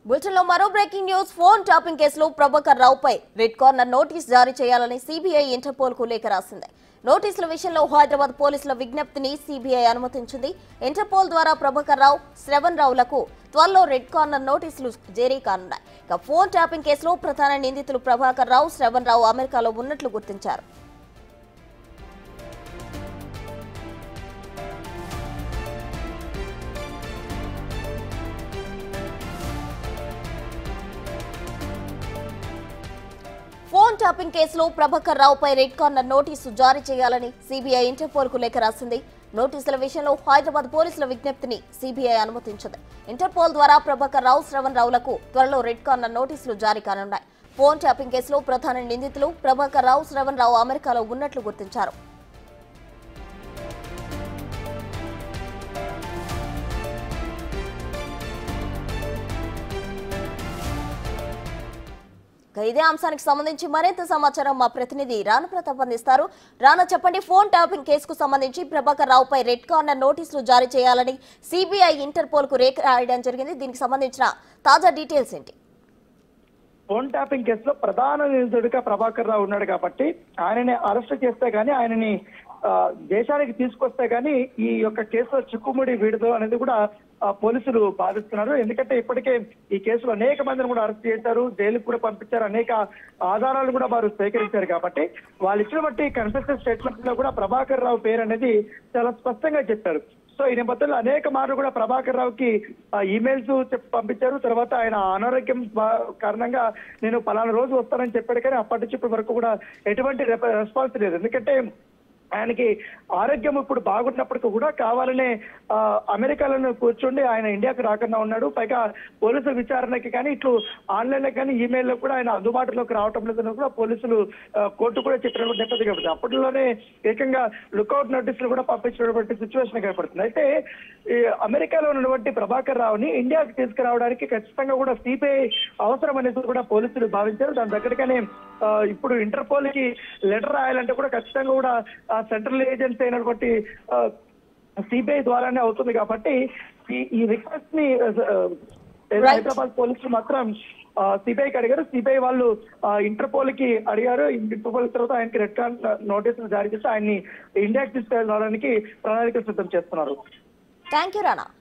Bulletin లో మరో breaking news phone tapping కేసులో ప్రభాకర్ రావుపై రెడ్ కార్నర్ నోటీస్ జారీ చేయాలని సిబిఐ ఇంటర్పోల్ కు లేఖ రాసింది నోటీసుల విషయంలో హైదరాబాద్ పోలీసుల విజ్ఞప్తిని సిబిఐ అనుమతించింది ఇంటర్పోల్ ద్వారా ప్రభాకర్ రావు శ్రవణ్ రావులకు త్వరలో రెడ్ కార్నర్ నోటీసులు జారీ కానున్నాయి ఇక ఫోన్ ట్యాపింగ్ కేసులో ప్రధాన నిందితులు ప్రభాకర్ రావు శ్రవణ్ రావు అమెరికాలో ఉన్నట్లు గుర్తించారు ఫోన్ ట్యాపింగ్ కేసులో ప్రభాకర్ రావుపై రెడ్ కార్నర్ నోటీసు జారీ చేయాలని సిబిఐ ఇంటర్పోల్ కు లేఖ రాసింది నోటీసుల విషయంలో హైదరాబాద్ పోలీసుల విజ్ఞప్తిని సిబిఐ అనుమతించింది ఇంటర్పోల్ ద్వారా ప్రభాకర్ రావు శ్రవణ్ రావులకు త్వరలో రెడ్ కార్నర్ నోటీసులు జారీ కానున్నాయి ఫోన్ ట్యాపింగ్ కేసులో ప్రధాన నిందితులు ప్రభాకర్ రావు శ్రవణ్ రావు అమెరికాలో ఉన్నట్లు గుర్తించారు ఇక ఇదే అంశానికి సంబంధించి మరింత సమాచారం మా ప్రతినిధి రాణ ప్రతాప్ అందిస్తారు రానా చెప్పండి ఫోన్ ట్యాపింగ్ కేసుకు సంబంధించి ప్రభాకర్ రావుపై రెడ్ కార్నర్ నోటీసులు జారీ చేయాలని సిబిఐ ఇంటర్పోల్ కు రేఖ రాయడం జరిగింది దీనికి సంబంధించిన తాజా డీటెయిల్స్ ఏంటి ఫోన్ ట్యాపింగ్ కేసులో ప్రధాన నిందితుడిగా ప్రభాకర్ రావు ఉన్నాడు కాబట్టి ఆయనని అరెస్ట్ చేస్తే గానీ ఆయనని ఆ, దేశానికి తీసుకొస్తే గానీ ఈ యొక్క కేసులో చిక్కుముడి వీడదు అనేది కూడా ఆ, పోలీసులు భావిస్తున్నారు ఎందుకంటే ఇప్పటికే ఈ కేసులో అనేక మందిని కూడా అరెస్ట్ చేశారు జైలుకు కూడా పంపించారు అనేక ఆధారాలు కూడా వారు సేకరించారు కాబట్టి వాళ్ళు ఇచ్చినటువంటి కన్ఫెషన్ స్టేట్మెంట్ లో కూడా ప్రభాకర్ రావు పేరు అనేది చాలా స్పష్టంగా చెప్పారు సో ఈ నేపథ్యంలో అనేక మార్లు కూడా ప్రభాకర్ రావుకి ఈమెయిల్స్ పంపించారు తర్వాత ఆయన అనారోగ్యం బా- కారణంగా నేను పలానా రోజు వస్తానని చెప్పాడు కానీ అప్పటి నుంచి ఇప్పటి వరకు కూడా ఎటువంటి రెప- రెస్పాన్స్ లేదు ఎందుకంటే ఆయనకి ఆరోగ్యం ఇప్పుడు బాగున్నప్పటికీ కూడా కావాలనే ఆ, అమెరికాలో కూర్చుండి ఆయన ఇండియాకు రాకుండా ఉన్నాడు పైగా పోలీసు విచారణకి కానీ ఇట్లు ఆన్లైన్ లో కానీ ఈమెయిల్ లో కూడా ఆయన అందుబాటులోకి రావటం లేదని కూడా పోలీసులు ఆ, కోర్టు కూడా చెప్పినటువంటి నేపథ్యం కాబట్టి అప్పట్లోనే ఏకంగా లుకౌట్ నోటీసులు కూడా పంపించినటువంటి సిచ్యువేషన్ కనపడుతుంది అయితే ఈ అమెరికాలో ఉన్నటువంటి ప్రభాకర్ రావుని ఇండియాకి తీసుకురావడానికి ఖచ్చితంగా కూడా సిబిఐ అవసరం అనేది కూడా పోలీసులు భావించారు దాని దగ్గరగానే ఆ, ఇప్పుడు ఇంటర్పోల్ కి లెటర్ రాయాలంటే కూడా ఖచ్చితంగా కూడా ఆ సెంట్రల్ ఏజెన్సీ అయినటువంటి సిబిఐ ద్వారానే అవుతుంది కాబట్టి ఈ- ఈ రిక్వెస్ట్ ని ఆ, Right. హైదరాబాద్ పోలీసులు మాత్రం సిబిఐకి అడిగారు సిబిఐ వాళ్ళు ఇంటర్పోల్ కి అడిగారు ఇంటర్పోల్ తర్వాత ఆయనకి రెడ్ కార్డ్ నోటీసులు జారీ చేసి ఆయన్ని ఇండియాకి తీసుకెళ్ళడానికి ప్రణాళికలు సిద్ధం చేస్తున్నారు థ్యాంక్ యూ రానా